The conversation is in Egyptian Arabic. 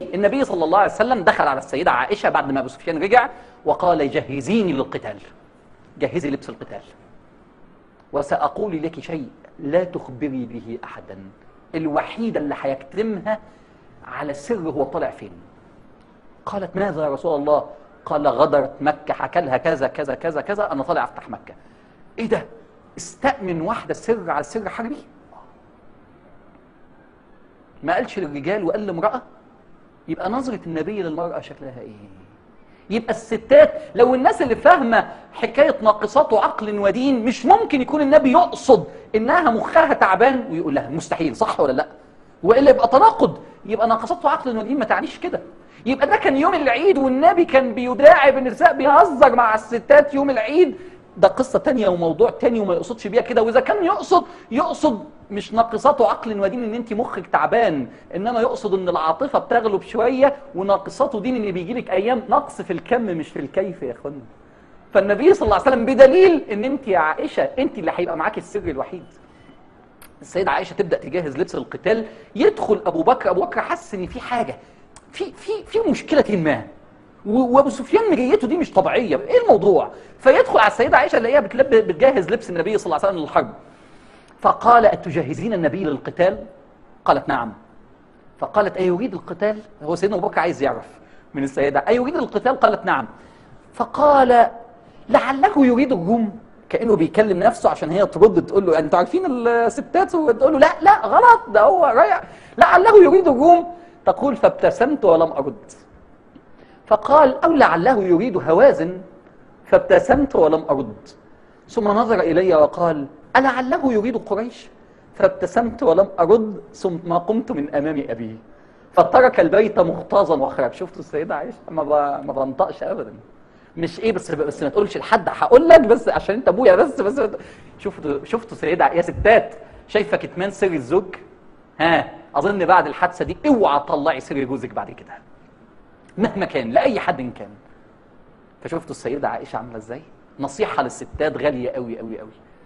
النبي النبي صلى الله عليه وسلم دخل على السيدة عائشة بعد ما أبو سفيان رجع وقال جهزيني للقتال جهزي لبس القتال وسأقول لك شيء لا تخبري به أحدا الوحيدة اللي هيكتمها على السر هو طالع فين قالت ماذا يا رسول الله قال غدرت مكة حكى لها كذا كذا كذا كذا أنا طالع أفتح مكة إيه ده استأمن واحدة سر على سر حربي ما قالش للرجال وقال لامرأة يبقى نظرة النبي للمرأة شكلها ايه يبقى الستات لو الناس اللي فاهمة حكاية ناقصات عقل ودين مش ممكن يكون النبي يقصد انها مخها تعبان ويقول لها مستحيل صح ولا لا والا يبقى تناقض يبقى ناقصات عقل ودين ما تعنيش كده يبقى ده كان يوم العيد والنبي كان بيداعب النساء بيهزر مع الستات يوم العيد ده قصة تانية وموضوع تاني وما يقصدش بيها كده وإذا كان يقصد يقصد مش ناقصات عقل ودين إن أنت مخك تعبان إنما يقصد إن العاطفة بتغلب شوية وناقصات دين إن بيجي لك أيام نقص في الكم مش في الكيف يا أخوانا فالنبي صلى الله عليه وسلم بدليل إن أنت يا عائشة أنت اللي هيبقى معاك السر الوحيد السيدة عائشة تبدأ تجهز لبس القتال يدخل أبو بكر أبو بكر حس إن في حاجة في في في مشكلة ما و- وابو سفيان مجيته دي مش طبيعيه ايه الموضوع فيدخل على السيده عائشه اللي هي بتلب بتجهز لبس النبي صلى الله عليه وسلم للحرب فقال اتجهزين النبي للقتال قالت نعم فقالت ايريد القتال هو سيدنا ابو بكر عايز يعرف من السيده ايريد القتال قالت نعم فقال لعله يريد الروم كانه بيكلم نفسه عشان هي ترد تقول له انتوا عارفين الستات تقول له لا لا غلط ده هو رايح لعله يريد الروم تقول فابتسمت ولم ارد فقال أو لعله يريد هوازن فابتسمت ولم أرد ثم نظر إلي وقال ألعله يريد قريش فابتسمت ولم أرد ثم قمت من أمام أبي فترك البيت مغتاظا وخرج شفتوا السيدة عائشة ما ب- ما بنطقش أبدا مش ايه بس بس ما تقولش لحد هقول لك بس عشان انت ابويا بس بس ما ت- شفتوا شفتوا سيدة يا ستات شايفه كتمان سر الزوج ها اظن بعد الحادثه دي اوعى تطلعي سر جوزك بعد كده مهما كان لاي حد كان فشفتوا السيده عائشه عامله ازاي نصيحه للستات غاليه قوي قوي قوي